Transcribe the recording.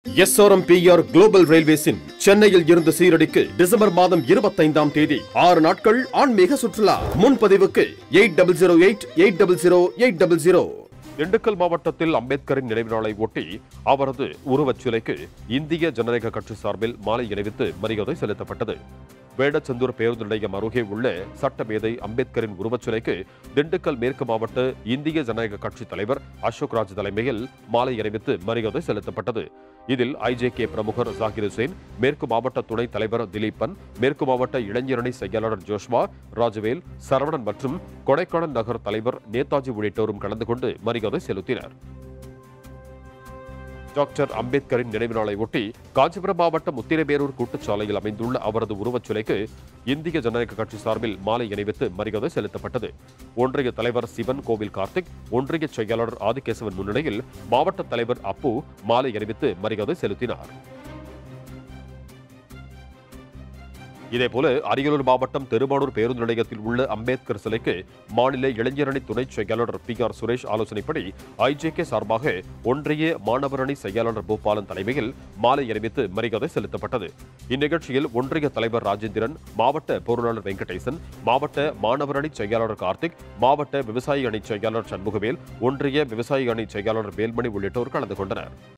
SRMPR global ரயில்வேஸின் சென்னையில் இருந்து சீரடிக்கு December மாதம் இருபத்தைந்தாம் தேதி ஆறு நாட்கள் ஆன்மீக சுற்றுலா முன்பதிவுக்கு eight double zero eight eight double zero eight double zero Dindigul மாவட்டத்தில் அம்பேத்கரின் நினைவு நாளை ஒட்டி அவரது உருவச் சிலைக்கு இந்திய ஜனநாயக கட்சி சார்பில் மாலை அணிவித்து மரியாதை செலுத்தப்பட்டது வேடச்சந்தூர் பேருந்து நிலையம் அருகே உள்ள சட்டமேதை அம்பேத்கரின் உருவச் சிலைக்கு திண்டுக்கல் மேற்கு மாவட்ட இந்திய ஜனநாயக கட்சி தலைவர் அசோக் ராஜ் தலைமையில் மாலை அணிவித்து மரியாதை செலுத்தப்பட்டது இதில் ஐஜேகே பிரமுகர் ஜாகிர் ஹுசேன் மேற்கு மாவட்ட துணைத் தலைவர் திலீபன் மேற்கு மாவட்ட இளைஞரணி செயலாளர் ஜோஷ்மா ராஜவேல் சரவணன் மற்றும் கொடைக்கானல் நகர் தலைவர் நேதாஜி உள்ளிட்டோரும் கலந்து கொண்டு மரியாதை செலுத்தினர் டாக்டர் அம்பேத்கரின் நினைவு நாளை ஒட்டி காஞ்சிபுரம் மாவட்டம் முத்திரைபேரூர் கூட்டுச்சாலையில் அமைந்துள்ள அவரது உருவச் சிலைக்கு இந்திய ஜனநாயக கட்சி சார்பில் மாலை அணிவித்து மரியாதை செலுத்தப்பட்டது ஒன்றிய தலைவர் சிவன் கோவில் கார்த்திக் ஒன்றிய செயலாளர் ஆதிகேசவன் முன்னிலையில் மாவட்ட தலைவர் அப்பு மாலை அணிவித்து மரியாதை செலுத்தினார் இதேபோல அரியலூர் மாவட்டம் திருமானூர் பேருந்து நிலையத்தில் உள்ள அம்பேத்கர் சிலைக்கு மாநில இளைஞரணி துணை செயலாளர் பி ஆர் சுரேஷ் ஆலோசனைப்படி ஐஜேகே சார்பாக ஒன்றிய மாணவரணி செயலாளர் பூபாலன் தலைமையில் மாலை அணிவித்து மரியாதை செலுத்தப்பட்டது இந்நிகழ்ச்சியில் ஒன்றிய தலைவர் ராஜேந்திரன் மாவட்ட பொருளாளர் வெங்கடேசன் மாவட்ட மாணவரணி செயலாளர் கார்த்திக் மாவட்ட விவசாய அணி செயலாளர் சண்முகவேல் ஒன்றிய விவசாய அணி செயலாளர் வேல்மணி உள்ளிட்டோர் கலந்து கொண்டனர்